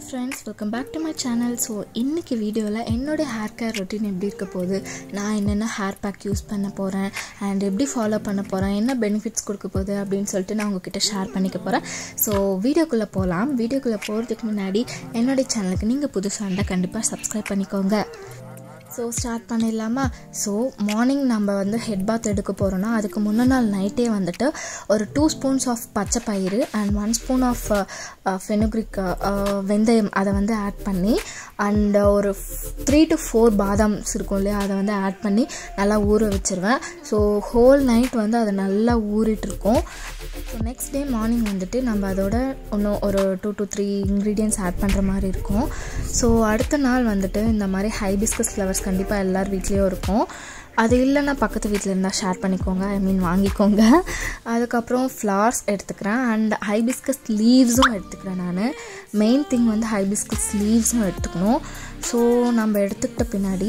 friends welcome back to my channel so இன்றைக்கி வீடியோவில் என்னுடைய ஹேர் கேர் ரொட்டீன் எப்படி இருக்க போகுது நான் என்னென்ன ஹேர் பேக் யூஸ் பண்ண போகிறேன் அண்ட் எப்படி ஃபாலோ பண்ண போகிறேன் என்ன பெனிஃபிட்ஸ் கொடுக்க போகுது அப்படின்னு சொல்லிட்டு நான் உங்ககிட்ட ஷேர் பண்ணிக்க போகிறேன் ஸோ வீடியோக்குள்ளே போகலாம் வீடியோக்குள்ளே போகிறதுக்கு முன்னாடி என்னுடைய சேனலுக்கு நீங்கள் புதுசாக இருந்தால் கண்டிப்பாக சப்ஸ்கிரைப் பண்ணிக்கோங்க ஸோ ஸ்டார்ட் பண்ணிடலாமா ஸோ மார்னிங் நம்ம வந்து ஹெட் பாத் எடுக்க போகிறோன்னா அதுக்கு முன்ன நாள் நைட்டே வந்துட்டு ஒரு டூ ஸ்பூன்ஸ் ஆஃப் பச்சை பயிறு and one spoon of fenugreek வெந்தயம் அதை வந்து ஆட் பண்ணி அண்ட் ஒரு த்ரீ டு ஃபோர் பாதாம்ஸ் இருக்கும் இல்லையா அதை வந்து ஆட் பண்ணி நல்லா ஊற வச்சுருவேன் ஸோ ஹோல் நைட் வந்து அது நல்லா ஊறிட்டுருக்கும் ஸோ நெக்ஸ்ட் டே மார்னிங் வந்துட்டு நம்ம அதோட இன்னும் ஒரு two to three ingredients add பண்ணுற மாதிரி இருக்கும் ஸோ அடுத்த நாள் வந்துட்டு இந்த மாதிரி ஹைபிஸ்கஸ் ஃப்ளவர்ஸ் கண்டிப்பாக எல்லார் வீட்லேயும் இருக்கும் அது இல்லைன்னா பக்கத்து வீட்டில் இருந்தால் ஷேர் பண்ணிக்கோங்க ஐ மீன் வாங்கிக்கோங்க அதுக்கப்புறம் ஃப்ளார்ஸ் எடுத்துக்கிறேன் அண்ட் ஹைபிஸ்கஸ் லீவ்ஸும் எடுத்துக்கிறேன் நான் மெயின் திங் வந்து ஹைபிஸ்கஸ் லீவ்ஸும் எடுத்துக்கணும் ஸோ நம்ம எடுத்துக்கிட்ட பின்னாடி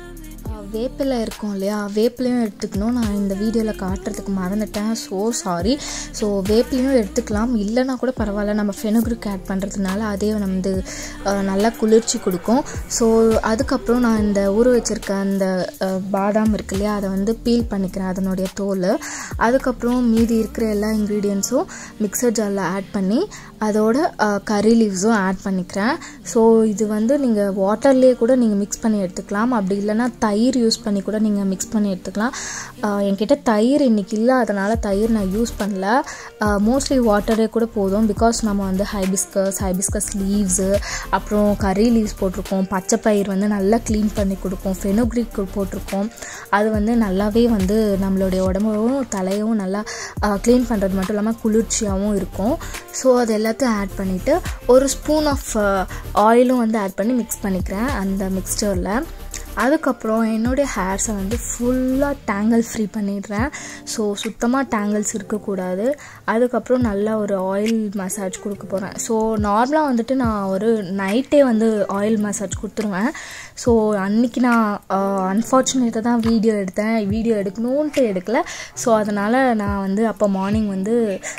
வேப்பிலை இருக்கும் இல்லையா வேப்பிலையும் எடுத்துக்கணும் நான் இந்த வீடியோவில் காட்டுறதுக்கு மறந்துட்டேன் ஸோ சாரி ஸோ வேப்பிலையும் எடுத்துக்கலாம் இல்லைனா கூட பரவாயில்ல நம்ம ஃபெனுக்ரிக் ஆட் பண்ணுறதுனால அதே வந்து நல்லா குளிர்ச்சி கொடுக்கும் ஸோ அதுக்கப்புறம் நான் இந்த ஊற வச்சுருக்க அந்த பாதாம் இருக்கு இல்லையா அதை வந்து பீல் பண்ணிக்கிறேன் அதனுடைய தோல் அதுக்கப்புறம் மீதி இருக்கிற எல்லா இன்க்ரீடியன்ஸும் மிக்சர் ஜாரில் ஆட் பண்ணி அதோட கறி லீவ்ஸும் ஆட் பண்ணிக்கிறேன் ஸோ இது வந்து நீங்கள் வாட்டர்லேயே கூட நீங்கள் மிக்ஸ் பண்ணி எடுத்துக்கலாம் அப்படி இல்லைனா தயிர் யூஸ் பண்ணி கூட நீங்கள் மிக்ஸ் பண்ணி எடுத்துக்கலாம் என்கிட்ட தயிர் இன்றைக்கி இல்லை அதனால் தயிர் நான் யூஸ் பண்ணல மோஸ்ட்லி வாட்டரே கூட போதும் பிகாஸ் நம்ம வந்து ஹைபிஸ்கஸ் ஹைபிஸ்கஸ் லீவ்ஸு அப்புறம் கறி லீவ்ஸ் போட்டிருக்கோம் பச்சை பயிர் வந்து நல்லா க்ளீன் பண்ணி கொடுக்கும் ஃபெனோக்ரிக் போட்டிருக்கோம் அது வந்து நல்லாவே வந்து நம்மளுடைய உடம்பும் தலையும் நல்லா க்ளீன் பண்ணுறது மட்டும் இல்லாமல் குளிர்ச்சியாகவும் இருக்கும் ஸோ அது எல்லாத்தையும் ஆட் பண்ணிவிட்டு ஒரு ஸ்பூன் ஆஃப் ஆயிலும் வந்து ஆட் பண்ணி மிக்ஸ் பண்ணிக்கிறேன் அந்த மிக்ஸ்டரில் அதுக்கப்புறம் என்னுடைய ஹேர்ஸை வந்து ஃபுல்லாக டேங்கிள் ஃப்ரீ பண்ணிடுறேன் ஸோ சுத்தமாக டேங்கிள்ஸ் இருக்கக்கூடாது அதுக்கப்புறம் நல்லா ஒரு ஆயில் மசாஜ் கொடுக்க போகிறேன் ஸோ நார்மலாக வந்துட்டு நான் ஒரு நைட்டே வந்து ஆயில் மசாஜ் கொடுத்துருவேன் ஸோ அன்றைக்கி நான் அன்ஃபார்ச்சுனேட்டாக தான் வீடியோ எடுத்தேன் வீடியோ எடுக்கணுன்ட்டு எடுக்கல ஸோ அதனால் நான் வந்து அப்போ மார்னிங் வந்து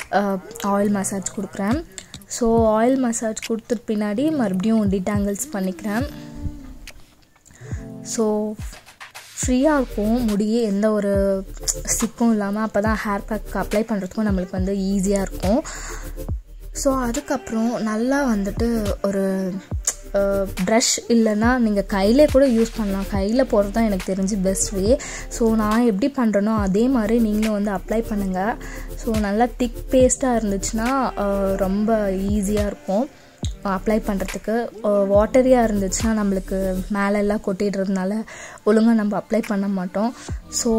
ஆயில் மசாஜ் கொடுக்குறேன் ஸோ ஆயில் மசாஜ் கொடுத்துட்டு பின்னாடி மறுபடியும் டிடாங்கிள்ஸ் பண்ணிக்கிறேன் ஸோ ஃப்ரீயாக இருக்கும் முடியே எந்த ஒரு சிக்கும் இல்லாமல் அப்போ தான் ஹேர் பேக் அப்ளை பண்ணுறதுக்கும் நம்மளுக்கு வந்து ஈஸியாக இருக்கும் ஸோ அதுக்கப்புறம் நல்லா வந்துட்டு ஒரு ப்ரஷ் இல்லைன்னா நீங்கள் கையிலே கூட யூஸ் பண்ணலாம் கையில் போடுறது தான் எனக்கு தெரிஞ்சு பெஸ்ட் வே ஸோ நான் எப்படி பண்ணுறேனோ அதே மாதிரி நீங்களும் வந்து அப்ளை பண்ணுங்கள் ஸோ நல்லா திக் பேஸ்ட்டாக இருந்துச்சுன்னா ரொம்ப ஈஸியாக இருக்கும் அப்ளை பண்ணுறதுக்கு வாட்டரியாக இருந்துச்சுன்னா நம்மளுக்கு மேலெல்லாம் கொட்டிடுறதுனால ஒழுங்காக நம்ம அப்ளை பண்ண மாட்டோம் ஸோ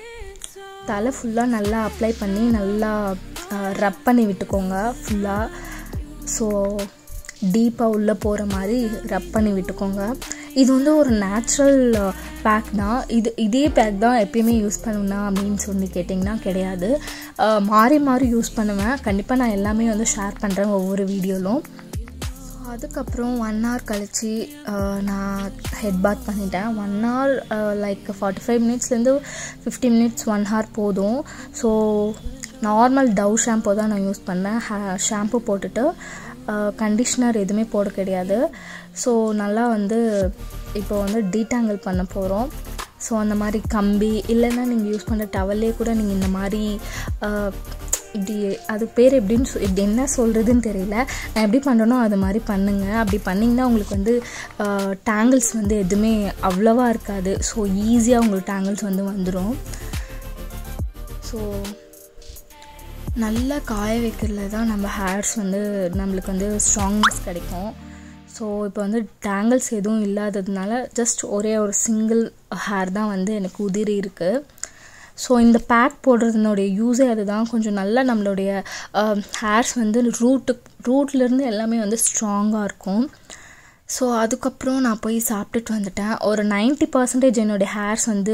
தலை ஃபுல்லாக நல்லா அப்ளை பண்ணி நல்லா ரப் பண்ணி விட்டுக்கோங்க ஃபுல்லாக ஸோ டீப்பாக உள்ளே போகிற மாதிரி ரப் பண்ணி விட்டுக்கோங்க இது வந்து ஒரு நேச்சுரல் பேக் தான் இது இதே பேக் தான் எப்பயுமே யூஸ் பண்ணுவேனா அப்படின்னு சொல்லி கேட்டிங்கன்னா கிடையாது மாறி மாறி யூஸ் பண்ணுவேன் கண்டிப்பாக நான் எல்லாமே வந்து ஷேர் பண்ணுறேன் ஒவ்வொரு வீடியோலும் அதுக்கப்புறம் ஒன் ஹவர் கழித்து நான் ஹெட் பாத் பண்ணிட்டேன் one hour like forty five மினிட்ஸ்லேருந்து ஃபிஃப்டி மினிட்ஸ் ஒன் ஹவர் போதும் ஸோ நார்மல் டவ் ஷாம்பு தான் நான் யூஸ் பண்ணேன் ஹே ஷாம்பு போட்டுட்டு கண்டிஷ்னர் எதுவுமே போட கிடையாது ஸோ நல்லா வந்து இப்போ வந்து டீடாங்கிள் பண்ண போகிறோம் ஸோ அந்த மாதிரி கம்பி இல்லைன்னா நீங்கள் யூஸ் பண்ணுற டவல்லே கூட நீங்கள் இந்த மாதிரி இப்படி அது பேர் எப்படின்னு சொ இப்படி என்ன சொல்கிறதுன்னு தெரியல நான் எப்படி பண்ணுறனோ அது மாதிரி பண்ணுங்கள் அப்படி பண்ணிங்கன்னா உங்களுக்கு வந்து டேங்கிள்ஸ் வந்து எதுவுமே அவ்வளோவா இருக்காது ஸோ ஈஸியாக உங்களுக்கு டேங்கிள்ஸ் வந்து வந்துடும் ஸோ நல்லா காய வைக்கிறதுல தான் நம்ம ஹேர்ஸ் வந்து நம்மளுக்கு வந்து ஸ்ட்ராங்னஸ் கிடைக்கும் ஸோ இப்போ வந்து டேங்கிள்ஸ் எதுவும் இல்லாததுனால ஜஸ்ட் ஒரே ஒரு சிங்கிள் ஹேர் தான் வந்து எனக்கு உதிரி இருக்குது ஸோ இந்த பேக் போடுறதுனுடைய யூஸே அதுதான் கொஞ்சம் நல்லா நம்மளுடைய ஹேர்ஸ் வந்து ரூட்டு ரூட்லேருந்து எல்லாமே வந்து ஸ்ட்ராங்காக இருக்கும் ஸோ அதுக்கப்புறம் நான் போய் சாப்பிட்டுட்டு வந்துட்டேன் ஒரு நைன்ட்டி பர்சன்டேஜ் என்னுடைய ஹேர்ஸ் வந்து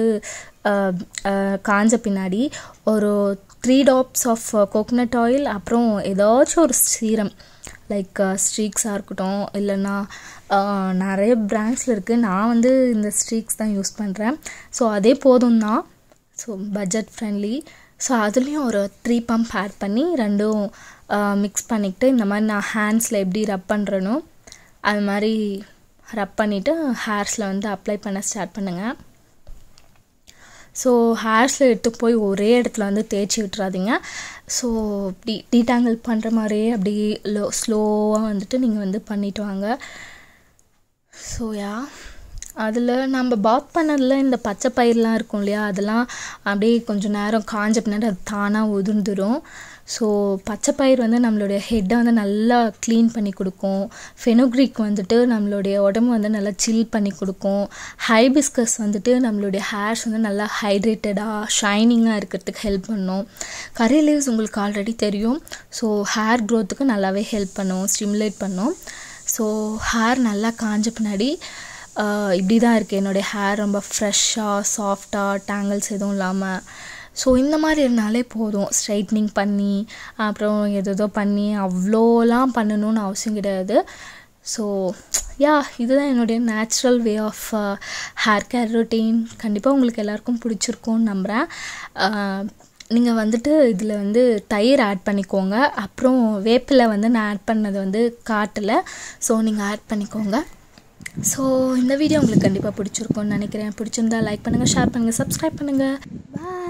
காஞ்ச பின்னாடி ஒரு three drops of coconut oil அப்புறம் ஏதாச்சும் ஒரு சீரம் லைக் ஸ்ட்ரீக்ஸாக இருக்கட்டும் இல்லைன்னா நிறைய பிராண்ட்ஸில் இருக்குது நான் வந்து இந்த ஸ்ட்ரீக்ஸ் தான் யூஸ் பண்ணுறேன் ஸோ அதே போதும் தான் ஸோ பட்ஜெட் ஃப்ரெண்ட்லி ஸோ அதுலேயும் ஒரு த்ரீ பம்ப் ஆட் பண்ணி ரெண்டும் மிக்ஸ் பண்ணிக்கிட்டு இந்த மாதிரி நான் ஹேண்ட்ஸில் எப்படி ரப் பண்ணுறேனோ அது மாதிரி ரப் பண்ணிவிட்டு ஹேர்ஸில் வந்து அப்ளை பண்ண ஸ்டார்ட் பண்ணுங்கள் ஸோ ஹேர்ஸில் எடுத்து போய் ஒரே இடத்துல வந்து தேய்ச்சி விட்டுறாதீங்க ஸோ இப்படி டீடாங்கிள் பண்ணுற மாதிரியே அப்படி லோ ஸ்லோவாக வந்துட்டு நீங்கள் வந்து பண்ணிட்டு வாங்க ஸோ யா அதில் நம்ம பாத் பண்ணதில் இந்த பச்சை பயிரெலாம் இருக்கும் இல்லையா அதெல்லாம் அப்படியே கொஞ்சம் நேரம் காஞ்ச பின்னாடி அது தானாக உதிர்ந்துடும் ஸோ பச்சை பயிர் வந்து நம்மளுடைய ஹெட்டை வந்து நல்லா க்ளீன் பண்ணி கொடுக்கும் ஃபெனோக்ரிக் வந்துட்டு நம்மளுடைய உடம்பு வந்து நல்லா சில் பண்ணி கொடுக்கும் ஹைபிஸ்கஸ் வந்துட்டு நம்மளுடைய ஹேர்ஸ் வந்து நல்லா ஹைட்ரேட்டடாக ஷைனிங்காக இருக்கிறதுக்கு ஹெல்ப் பண்ணும் கரி லீவ்ஸ் உங்களுக்கு ஆல்ரெடி தெரியும் ஸோ ஹேர் க்ரோத்துக்கு நல்லாவே ஹெல்ப் பண்ணும் ஸ்டிமுலேட் பண்ணும் ஸோ ஹேர் நல்லா காஞ்ச பின்னாடி இப்படி தான் இருக்குது என்னுடைய ஹேர் ரொம்ப ஃப்ரெஷ்ஷாக சாஃப்டாக டேங்கிள்ஸ் எதுவும் இல்லாமல் ஸோ இந்த மாதிரி இருந்தாலே போதும் ஸ்ட்ரைட்னிங் பண்ணி அப்புறம் எதோ பண்ணி அவ்வளோலாம் பண்ணணும்னு அவசியம் கிடையாது ஸோ யா இதுதான் என்னுடைய natural way of hair care routine கண்டிப்பாக உங்களுக்கு எல்லாருக்கும் பிடிச்சிருக்கும்னு நம்புகிறேன் நீங்கள் வந்துட்டு இதில் வந்து தயிர் ஆட் பண்ணிக்கோங்க அப்புறம் வேப்பிலை வந்து நான் ஆட் பண்ணது வந்து காட்டலை ஸோ நீங்கள் ஆட் பண்ணிக்கோங்க ஸோ இந்த வீடியோ உங்களுக்கு கண்டிப்பாக பிடிச்சிருக்கும்னு நினைக்கிறேன் பிடிச்சிருந்தா லைக் பண்ணுங்கள் ஷேர் பண்ணுங்கள் சப்ஸ்கிரைப் பண்ணுங்கள் பாய்